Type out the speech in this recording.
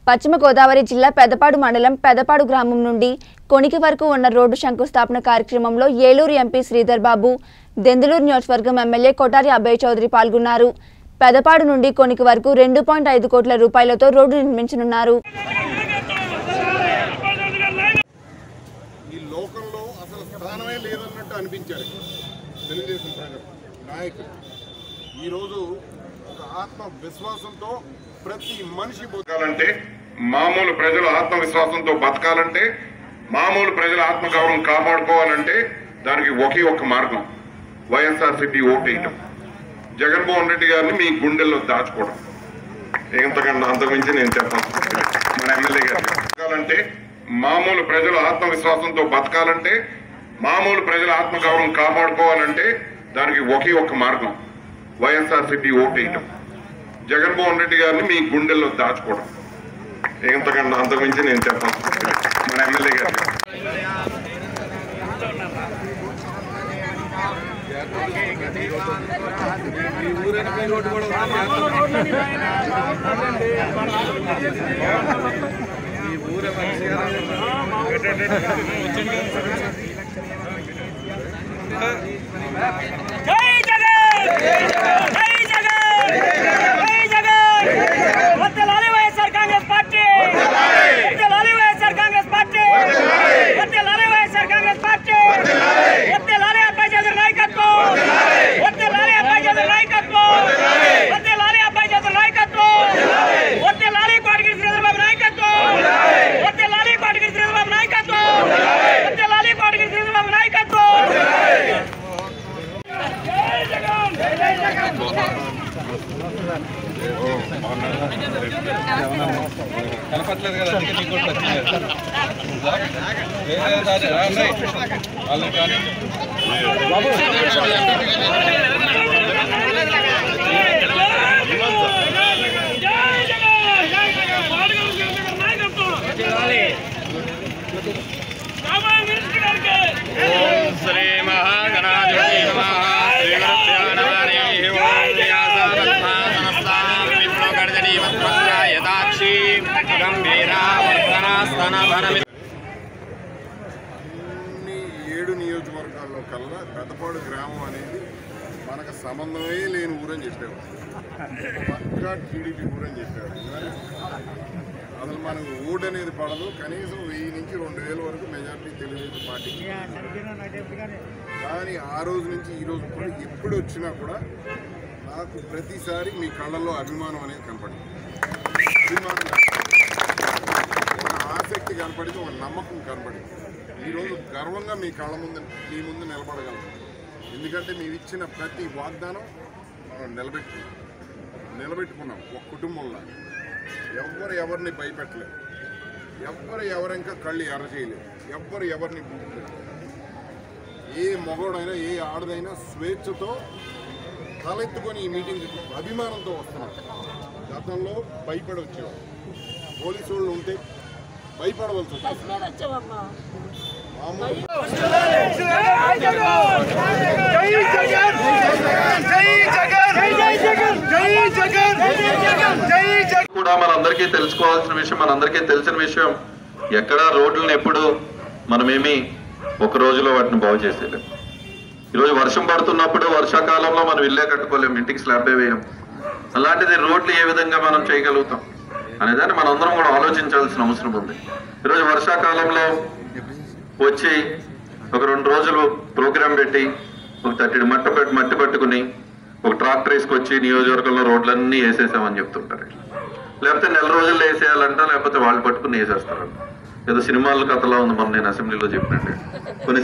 పశ్చిమ గోదావరి జిల్లా పెదపాడు మండలం పెదపాడు గ్రామం నుండి కొనికి వరకు ఉన్న రోడ్డు శంకుస్థాపన కార్యక్రమంలో ఏలూరు ఎంపీ శ్రీధర్ బాబు దెందులూరు నియోజకవర్గం ఎమ్మెల్యే కొటారి అభయ్ చౌదరి పాల్గొన్నారు పెదపాడు నుండి కొనికి వరకు రెండు పాయింట్ ఐదు కోట్ల రూపాయలతో రోడ్డు నిర్మించనున్నారు ఈ లోకంలో అసలు స్థానమే లేదన్నట్టు అనిపించారు తెలుగుదేశం ప్రజలు నాయకులు ఈరోజు ఒక ఆత్మ విశ్వాసంతో ప్రతి మనిషి బతకాలంటే మామూలు ప్రజలు ఆత్మవిశ్వాసంతో బతకాలంటే మామూలు ప్రజల ఆత్మగౌరవం కాపాడుకోవాలంటే దానికి ఒకే ఒక్క మార్గం వైఎస్ఆర్సీపీ ఓటేయటం జగన్మోహన్ రెడ్డి గారిని మీ గుండెల్లో దాచుకోవడం ఎంతకన్నా అంతకుమించి నేను చెప్పాల్సి మన ఎమ్మెల్యే గారు బతకాలంటే మామూలు ప్రజలు ఆత్మవిశ్వాసంతో బతకాలంటే మామూలు ప్రజల ఆత్మగౌరవం కాపాడుకోవాలంటే దానికి ఒకే ఒక్క మార్గం వైఎస్ఆర్సీపీ ఓటేయటం జగన్మోహన్ రెడ్డి గారిని మీ గుండెల్లో దాచుకోవడం ఎంతకన్నా అంతకుమించి నేను చెప్పాల్సి మన ఎమ్మెల్యే గారు జై జగన్ జై జగన్ జై జగన్ వర్ధిల్లాలి వైఎస్ఆర్ కాంగ్రెస్ పార్టీ వర్ధిల్లాలి వైఎస్ఆర్ కాంగ్రెస్ పార్టీ వర్ధిల్లాలి వైఎస్ఆర్ కాంగ్రెస్ పార్టీ వర్ధిల్లాలి అబ్బాయి చౌదరి నాయకత్వం వర్ధిల్లాలి అబ్బాయి చౌదరి నాయకత్వం వర్ధిల్లాలి అబ్బాయి చౌదరి నాయకత్వం వర్ధిల్లాలి కోటగిరి శ్రీధరబాబు నాయకత్వం వర్ధిల్లాలి కోటగిరి శ్రీధరబాబు నాయకత్వం వర్ధిల్లాలి కోటగిరి శ్రీధరబాబు నాయకత్వం జై జగన్ జై జగన్ కనపట్లేదు కదా అందుకే మీకు కూడా వచ్చింది వేరే దారి రాఉన్నాయి వాళ్ళని కానీ జై జగన్ జై జగన్ వాడుగల జగన్ నాయకత్వం రామాయ మినిస్టర్ గారికి శ్రీ మహాగణాధిపతి నమః శ్రీ గురుభ్యో నమః ఓం వ్యాసాదత్తాసనస్తాం విప్రోగర్జనీవత్వస్య యదాక్షి గంభీరా వర్ధనాస్తనభనమి అన్ని ఏడు నియోజకవర్గాల్లో కల్లా పెద్దపాడు గ్రామం అనేది మనకు సంబంధమే లేని ఊరని చెప్పారు పక్కా టీడీపీ ఊరని చెప్పారు కానీ అసలు మనకు ఓటు అనేది పడదు కనీసం వెయ్యి నుంచి రెండు వేల వరకు మెజార్టీ తెలుగుదేశం పార్టీకి కానీ ఆ రోజు నుంచి ఈ రోజు కూడా ఎప్పుడు వచ్చినా కూడా నాకు ప్రతిసారి మీ కళ్ళల్లో అభిమానం అనేది కనపడింది అభిమానం ఒక ఆసక్తి కనపడింది ఒక నమ్మకం కనపడింది ఈరోజు గర్వంగా మీ కళ్ళ ముందు మీ ముందు నిలబడగలం ఎందుకంటే మీరు ఇచ్చిన ప్రతి వాగ్దానం మనం నిలబెట్టుకున్నాం నిలబెట్టుకున్నాం ఒక కుటుంబంలో ఎవ్వరు ఎవరిని భయపెట్టలేదు ఎవ్వరు ఎవరింకా కళ్ళు ఎర్ర చేయలేదు ఎవ్వరు ఎవరిని బూట్లేదు ఏ మగోడైనా ఏ ఆడదైనా స్వేచ్ఛతో తలెత్తుకొని ఈ మీటింగ్ అభిమానంతో వస్తున్నారు గతంలో భయపడి వచ్చేవారు పోలీసు వాళ్ళు ఉంటే భయపడవలసి వచ్చింది మామూలు కూడా మనందరికీ తెలుసుకోవాల్సిన విషయం మనందరికీ తెలిసిన విషయం ఎక్కడ రోడ్లను ఎప్పుడు మనమేమి ఒక రోజులో వాటిని బాగు చేసేయలేం ఈరోజు వర్షం పడుతున్నప్పుడు వర్షాకాలంలో మనం ఇల్లే కట్టుకోలేం ఇంటికి స్లాబే వేయం అలాంటిది రోడ్లు ఏ విధంగా మనం చేయగలుగుతాం అనేదాన్ని మనందరం కూడా ఆలోచించాల్సిన అవసరం ఉంది ఈరోజు వర్షాకాలంలో వచ్చి ఒక రెండు రోజులు ప్రోగ్రాం పెట్టి ఒక తట్టి మట్టి పెట్టి మట్టి పట్టుకుని ఒక ట్రాక్టర్ వేసుకొచ్చి నియోజకవర్గంలో రోడ్లన్నీ వేసేసామని చెప్తుంటారు లేకపోతే నెల రోజుల్లో వేసేయాలంట లేకపోతే వాళ్ళు పట్టుకుని వేసేస్తారంట ఏదో సినిమాల కథలా ఉంది మొన్న నేను అసెంబ్లీలో చెప్పినట్టు కొన్ని